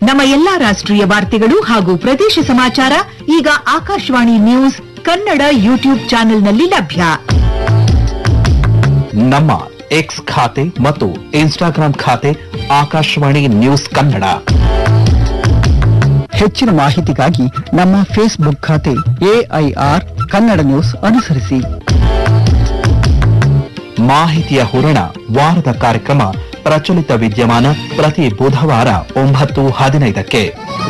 ನಮ್ಮ ಎಲ್ಲಾ ರಾಷ್ಟ್ರೀಯ ವಾರ್ತೆಗಳು ಹಾಗೂ ಪ್ರದೇಶ ಸಮಾಚಾರ ಈಗ ಆಕಾಶವಾಣಿ ನ್ಯೂಸ್ ಕನ್ನಡ ಯೂಟ್ಯೂಬ್ ಚಾನೆಲ್ನಲ್ಲಿ ಲಭ್ಯ ನಮ್ಮ ಎಕ್ಸ್ ಖಾತೆ ಮತ್ತು ಇನ್ಸ್ಟಾಗ್ರಾಂ ಖಾತೆ ಆಕಾಶವಾಣಿ ನ್ಯೂಸ್ ಕನ್ನಡ ಹೆಚ್ಚಿನ ಮಾಹಿತಿಗಾಗಿ ನಮ್ಮ ಫೇಸ್ಬುಕ್ ಖಾತೆ ಎಐಆರ್ ಕನ್ನಡ ನ್ಯೂಸ್ ಅನುಸರಿಸಿ ಮಾಹಿತಿಯ ಹೂರಣ ವಾರದ ಕಾರ್ಯಕ್ರಮ ಪ್ರಚಲಿತ ವಿದ್ಯಮಾನ ಪ್ರತಿ ಬುಧವಾರ ಒಂಬತ್ತು ಹದಿನೈದಕ್ಕೆ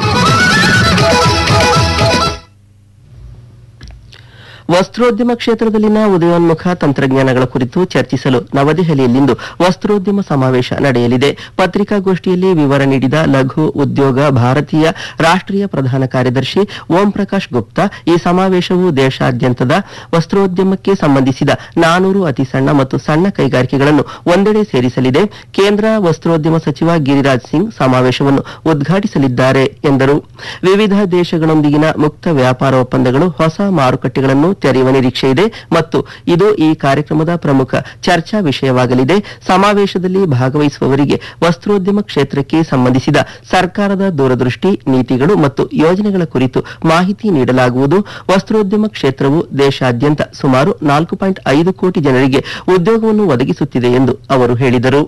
ವಸ್ತ್ರೋದ್ಯಮ ಕ್ಷೇತ್ರದಲ್ಲಿನ ಉದಯೋನ್ಮುಖ ತಂತ್ರಜ್ಞಾನಗಳ ಕುರಿತು ಚರ್ಚಿಸಲು ನವದೆಹಲಿಯಲ್ಲಿಂದು ವಸ್ತ್ರೋದ್ಯಮ ಸಮಾವೇಶ ನಡೆಯಲಿದೆ ಪತ್ರಿಕಾಗೋಷ್ಠಿಯಲ್ಲಿ ವಿವರ ನೀಡಿದ ಲಘು ಉದ್ಯೋಗ ಭಾರತೀಯ ರಾಷ್ಟ್ರೀಯ ಪ್ರಧಾನ ಕಾರ್ಯದರ್ಶಿ ಓಂ ಪ್ರಕಾಶ್ ಗುಪ್ತಾ ಈ ಸಮಾವೇಶವು ದೇಶಾದ್ಯಂತದ ವಸ್ತ್ರೋದ್ಯಮಕ್ಕೆ ಸಂಬಂಧಿಸಿದ ನಾನೂರು ಅತಿ ಸಣ್ಣ ಮತ್ತು ಸಣ್ಣ ಕೈಗಾರಿಕೆಗಳನ್ನು ಒಂದೆಡೆ ಸೇರಿಸಲಿದೆ ಕೇಂದ್ರ ವಸ್ತ್ರೋದ್ಯಮ ಸಚಿವ ಗಿರಿರಾಜ್ ಸಿಂಗ್ ಸಮಾವೇಶವನ್ನು ಉದ್ಘಾಟಿಸಲಿದ್ದಾರೆ ಎಂದರು ವಿವಿಧ ದೇಶಗಳೊಂದಿಗಿನ ಮುಕ್ತ ವ್ಯಾಪಾರ ಒಪ್ಪಂದಗಳು ಹೊಸ ಮಾರುಕಟ್ಟೆಗಳನ್ನು ತೆರೆಯುವ ನಿರೀಕ್ಷೆ ಇದೆ ಮತ್ತು ಇದು ಈ ಕಾರ್ಯಕ್ರಮದ ಪ್ರಮುಖ ಚರ್ಚಾ ವಿಷಯವಾಗಲಿದೆ ಸಮಾವೇಶದಲ್ಲಿ ಭಾಗವಹಿಸುವವರಿಗೆ ವಸ್ತ್ರೋದ್ಯಮ ಕ್ಷೇತ್ರಕ್ಕೆ ಸಂಬಂಧಿಸಿದ ಸರ್ಕಾರದ ದೂರದೃಷ್ಟಿ ನೀತಿಗಳು ಮತ್ತು ಯೋಜನೆಗಳ ಕುರಿತು ಮಾಹಿತಿ ನೀಡಲಾಗುವುದು ವಸ್ತ್ರೋದ್ಯಮ ಕ್ಷೇತ್ರವು ದೇಶಾದ್ಯಂತ ಸುಮಾರು ನಾಲ್ಕು ಪಾಯಿಂಟ್ ಐದು ಕೋಟಿ ಜನರಿಗೆ ಉದ್ಯೋಗವನ್ನು ಒದಗಿಸುತ್ತಿದೆ ಎಂದು ಅವರು ಹೇಳಿದರು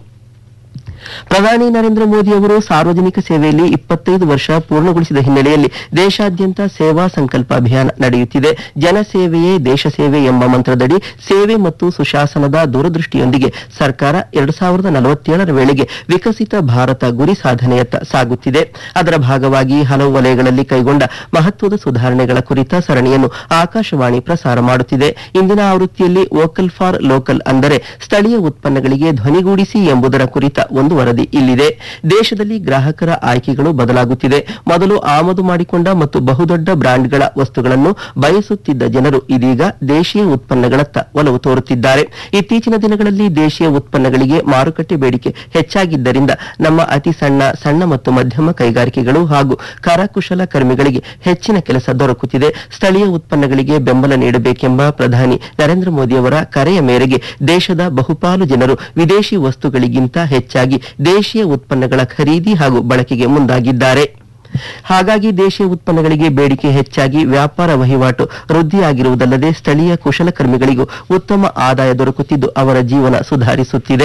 ಪ್ರಧಾನಿ ನರೇಂದ್ರ ಮೋದಿ ಅವರು ಸಾರ್ವಜನಿಕ ಸೇವೆಯಲ್ಲಿ ಇಪ್ಪತ್ತೈದು ವರ್ಷ ಪೂರ್ಣಗೊಳಿಸಿದ ಹಿನ್ನೆಲೆಯಲ್ಲಿ ದೇಶಾದ್ಯಂತ ಸೇವಾ ಸಂಕಲ್ಪ ಅಭಿಯಾನ ನಡೆಯುತ್ತಿದೆ ಜನಸೇವೆಯೇ ದೇಶ ಸೇವೆ ಎಂಬ ಮಂತ್ರದಡಿ ಸೇವೆ ಮತ್ತು ಸುಶಾಸನದ ದೂರದೃಷ್ಟಿಯೊಂದಿಗೆ ಸರ್ಕಾರ ಎರಡು ಸಾವಿರದ ನಲವತ್ತೇಳರ ವೇಳೆಗೆ ವಿಕಸಿತ ಭಾರತ ಗುರಿ ಸಾಧನೆಯತ್ತ ಸಾಗುತ್ತಿದೆ ಅದರ ಭಾಗವಾಗಿ ಹಲವು ವಲಯಗಳಲ್ಲಿ ಕೈಗೊಂಡ ಮಹತ್ವದ ಸುಧಾರಣೆಗಳ ಕುರಿತ ಸರಣಿಯನ್ನು ಆಕಾಶವಾಣಿ ಪ್ರಸಾರ ಮಾಡುತ್ತಿದೆ ಇಂದಿನ ಆವೃತ್ತಿಯಲ್ಲಿ ವೋಕಲ್ ಫಾರ್ ಲೋಕಲ್ ಅಂದರೆ ಸ್ಥಳೀಯ ಉತ್ಪನ್ನಗಳಿಗೆ ಧ್ವನಿಗೂಡಿಸಿ ಎಂಬುದರ ಕುರಿತ ಒಂದು ವರದಿ ಇಲ್ಲಿದೆ ದೇಶದಲ್ಲಿ ಗ್ರಾಹಕರ ಆಯ್ಕೆಗಳು ಬದಲಾಗುತ್ತಿದೆ ಮೊದಲು ಆಮದು ಮಾಡಿಕೊಂಡ ಮತ್ತು ಬಹುದೊಡ್ಡ ಬ್ರಾಂಡ್ಗಳ ವಸ್ತುಗಳನ್ನು ಬಯಸುತ್ತಿದ್ದ ಜನರು ಇದೀಗ ದೇಶೀಯ ಉತ್ಪನ್ನಗಳತ್ತ ಒಲವು ತೋರುತ್ತಿದ್ದಾರೆ ಇತ್ತೀಚಿನ ದಿನಗಳಲ್ಲಿ ದೇಶೀಯ ಉತ್ಪನ್ನಗಳಿಗೆ ಮಾರುಕಟ್ಟೆ ಬೇಡಿಕೆ ಹೆಚ್ಚಾಗಿದ್ದರಿಂದ ನಮ್ಮ ಅತಿ ಸಣ್ಣ ಸಣ್ಣ ಮತ್ತು ಮಧ್ಯಮ ಕೈಗಾರಿಕೆಗಳು ಹಾಗೂ ಕರಕುಶಲ ಕರ್ಮಿಗಳಿಗೆ ಹೆಚ್ಚಿನ ಕೆಲಸ ದೊರಕುತ್ತಿದೆ ಸ್ಥಳೀಯ ಉತ್ಪನ್ನಗಳಿಗೆ ಬೆಂಬಲ ನೀಡಬೇಕೆಂಬ ಪ್ರಧಾನಿ ನರೇಂದ್ರ ಮೋದಿಯವರ ಕರೆಯ ಮೇರೆಗೆ ದೇಶದ ಬಹುಪಾಲು ಜನರು ವಿದೇಶಿ ವಸ್ತುಗಳಿಗಿಂತ ಹೆಚ್ಚಾಗಿ ದೇಶೀಯ ಉತ್ಪನ್ನಗಳ ಖರೀದಿ ಹಾಗೂ ಬಳಕೆಗೆ ಮುಂದಾಗಿದ್ದಾರೆ ಹಾಗಾಗಿ ದೇಶೀಯ ಉತ್ಪನ್ನಗಳಿಗೆ ಬೇಡಿಕೆ ಹೆಚ್ಚಾಗಿ ವ್ಯಾಪಾರ ವಹಿವಾಟು ವೃದ್ಧಿಯಾಗಿರುವುದಲ್ಲದೆ ಸ್ಥಳೀಯ ಕುಶಲಕರ್ಮಿಗಳಿಗೂ ಉತ್ತಮ ಆದಾಯ ದೊರಕುತ್ತಿದ್ದು ಅವರ ಜೀವನ ಸುಧಾರಿಸುತ್ತಿದೆ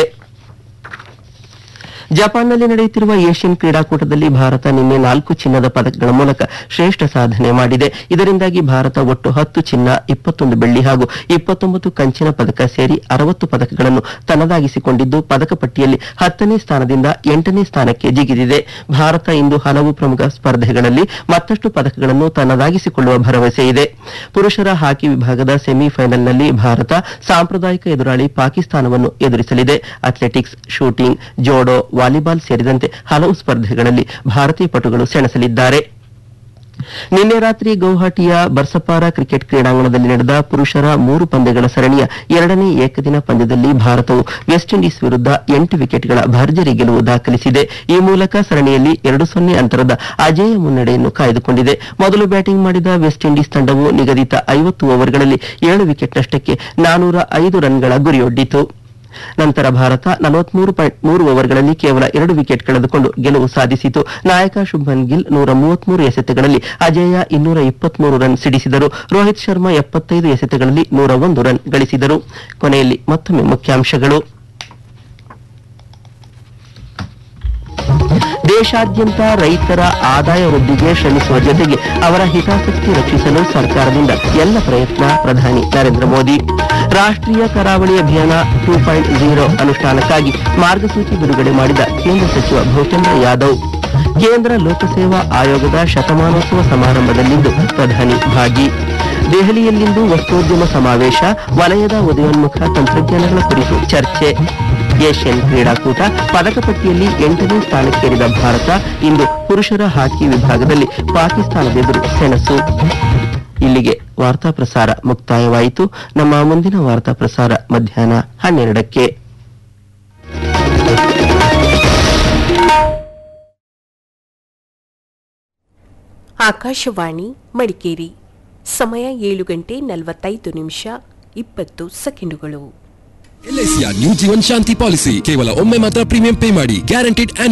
ಜಪಾನ್ನಲ್ಲಿ ನಡೆಯುತ್ತಿರುವ ಏಷ್ಯನ್ ಕ್ರೀಡಾಕೂಟದಲ್ಲಿ ಭಾರತ ನಿನ್ನೆ ನಾಲ್ಕು ಚಿನ್ನದ ಪದಕಗಳ ಮೂಲಕ ಶ್ರೇಷ್ಠ ಸಾಧನೆ ಮಾಡಿದೆ ಇದರಿಂದಾಗಿ ಭಾರತ ಒಟ್ಟು ಹತ್ತು ಚಿನ್ನ ಇಪ್ಪತ್ತೊಂದು ಬೆಳ್ಳಿ ಹಾಗೂ ಇಪ್ಪತ್ತೊಂಬತ್ತು ಕಂಚಿನ ಪದಕ ಸೇರಿ ಅರವತ್ತು ಪದಕಗಳನ್ನು ತನ್ನದಾಗಿಸಿಕೊಂಡಿದ್ದು ಪದಕ ಪಟ್ಟಿಯಲ್ಲಿ ಹತ್ತನೇ ಸ್ಥಾನದಿಂದ ಎಂಟನೇ ಸ್ಥಾನಕ್ಕೆ ಜಿಗಿದಿದೆ ಭಾರತ ಇಂದು ಹಲವು ಪ್ರಮುಖ ಸ್ಪರ್ಧೆಗಳಲ್ಲಿ ಮತ್ತಷ್ಟು ಪದಕಗಳನ್ನು ತನ್ನದಾಗಿಸಿಕೊಳ್ಳುವ ಭರವಸೆ ಇದೆ ಪುರುಷರ ಹಾಕಿ ವಿಭಾಗದ ಸೆಮಿಫೈನಲ್ನಲ್ಲಿ ಭಾರತ ಸಾಂಪ್ರದಾಯಿಕ ಎದುರಾಳಿ ಪಾಕಿಸ್ತಾನವನ್ನು ಎದುರಿಸಲಿದೆ ಅಥ್ಲೆಟಿಕ್ಸ್ ಶೂಟಿಂಗ್ ಜೋಡೋ ವಾಲಿಬಾಲ್ ಸೇರಿದಂತೆ ಹಲವು ಸ್ಪರ್ಧೆಗಳಲ್ಲಿ ಭಾರತೀಯ ಪಟುಗಳು ಸೆಣಸಲಿದ್ದಾರೆ ನಿನ್ನೆ ರಾತ್ರಿ ಗೌಹಾಟಿಯ ಬರ್ಸಪಾರ ಕ್ರಿಕೆಟ್ ಕ್ರೀಡಾಂಗಣದಲ್ಲಿ ನಡೆದ ಪುರುಷರ ಮೂರು ಪಂದ್ಯಗಳ ಸರಣಿಯ ಎರಡನೇ ಏಕದಿನ ಪಂದ್ಯದಲ್ಲಿ ಭಾರತವು ವೆಸ್ಟ್ ಇಂಡೀಸ್ ವಿರುದ್ಧ ಎಂಟು ವಿಕೆಟ್ಗಳ ಭರ್ಜರಿ ಗೆಲುವು ದಾಖಲಿಸಿದೆ ಈ ಮೂಲಕ ಸರಣಿಯಲ್ಲಿ ಎರಡು ಸೊನ್ನೆ ಅಂತರದ ಅಜೇಯ ಮುನ್ನಡೆಯನ್ನು ಕಾಯ್ದುಕೊಂಡಿದೆ ಮೊದಲು ಬ್ಯಾಟಿಂಗ್ ಮಾಡಿದ ವೆಸ್ಟ್ ಇಂಡೀಸ್ ತಂಡವು ನಿಗದಿತ ಐವತ್ತು ಓವರ್ಗಳಲ್ಲಿ ಏಳು ವಿಕೆಟ್ ನಷ್ಟಕ್ಕೆ ನಾನೂರ ಐದು ರನ್ಗಳ ಗುರಿಯೊಡ್ಡಿತು ನಂತರ ಭಾರತ ನಲವತ್ಮೂರು ಪಾಯಿಂಟ್ ಮೂರು ಓವರ್ಗಳಲ್ಲಿ ಕೇವಲ ಎರಡು ವಿಕೆಟ್ ಕಳೆದುಕೊಂಡು ಗೆಲುವು ಸಾಧಿಸಿತು ನಾಯಕ ಶುಭ್ಮನ್ ಗಿಲ್ ನೂರ ಮೂವತ್ಮೂರು ಎಸೆತಗಳಲ್ಲಿ ಅಜೇಯ ಇನ್ನೂರ ಇಪ್ಪತ್ಮೂರು ರನ್ ಸಿಡಿಸಿದರು ರೋಹಿತ್ ಶರ್ಮಾ ಎಪ್ಪತ್ತೈದು ಎಸೆತಗಳಲ್ಲಿ ನೂರ ಒಂದು ರನ್ ಗಳಿಸಿದರು ಕೊನೆಯಲ್ಲಿ ಮತ್ತೊಮ್ಮೆ ಮುಖ್ಯಾಂಶಗಳು ದೇಶಾದ್ಯಂತ ರೈತರ ಆದಾಯ ವೃದ್ಧಿಗೆ ಶ್ರಮಿಸುವ ಜೊತೆಗೆ ಅವರ ಹಿತಾಸಕ್ತಿ ರಕ್ಷಿಸಲು ಸರ್ಕಾರದಿಂದ ಎಲ್ಲ ಪ್ರಯತ್ನ ಪ್ರಧಾನಿ ನರೇಂದ್ರ ಮೋದಿ ರಾಷ್ಟ್ರೀಯ ಕರಾವಳಿ ಅಭಿಯಾನ ಟೂ ಪಾಯಿಂಟ್ ಜೀರೋ ಅನುಷ್ಠಾನಕ್ಕಾಗಿ ಮಾರ್ಗಸೂಚಿ ಬಿಡುಗಡೆ ಮಾಡಿದ ಕೇಂದ್ರ ಸಚಿವ ಭೂಪೇಂದ್ರ ಯಾದವ್ ಕೇಂದ್ರ ಲೋಕಸೇವಾ ಆಯೋಗದ ಶತಮಾನೋತ್ಸವ ಸಮಾರಂಭದಲ್ಲಿಂದು ಪ್ರಧಾನಿ ಭಾಗಿ ದೆಹಲಿಯಲ್ಲಿಂದು ವಸ್ತೋದ್ಯಮ ಸಮಾವೇಶ ವಲಯದ ಉದಯೋನ್ಮುಖ ತಂತ್ರಜ್ಞಾನಗಳ ಕುರಿತು ಚರ್ಚೆ ಏಷ್ಯನ್ ಕ್ರೀಡಾಕೂಟ ಪದಕ ಪಟ್ಟಿಯಲ್ಲಿ ಎಂಟನೇ ಸ್ಥಾನಕ್ಕೇರಿದ ಭಾರತ ಇಂದು ಪುರುಷರ ಹಾಕಿ ವಿಭಾಗದಲ್ಲಿ ಪಾಕಿಸ್ತಾನದೆದುರು ಸೆಣಸು ಇಲ್ಲಿಗೆ ವಾರ್ತಾ ಪ್ರಸಾರ ಮುಕ್ತಾಯವಾಯಿತು ನಮ್ಮ ಮುಂದಿನ ವಾರ್ತಾ ಪ್ರಸಾರ ಮಧ್ಯಾಹ್ನ ಹನ್ನೆರಡಕ್ಕೆ ಆಕಾಶವಾಣಿ ಮಡಿಕೇರಿ ಸಮಯ ಏಳು ಗಂಟೆ ನಲವತ್ತೈದು ನಿಮಿಷ ಇಪ್ಪತ್ತು ಸೆಕೆಂಡುಗಳು ಎಲ್ಐಸಿಯ ನ್ಯೂ ಜೀವನ್ ಶಾಂತಿ ಪಾಲಿಸಿ ಕೇವಲ ಒಮ್ಮೆ ಮಾತ್ರ ಪ್ರೀಮಿಯಂ ಪೇ ಮಾಡಿ ಗ್ಯಾರಂಟಿಡ್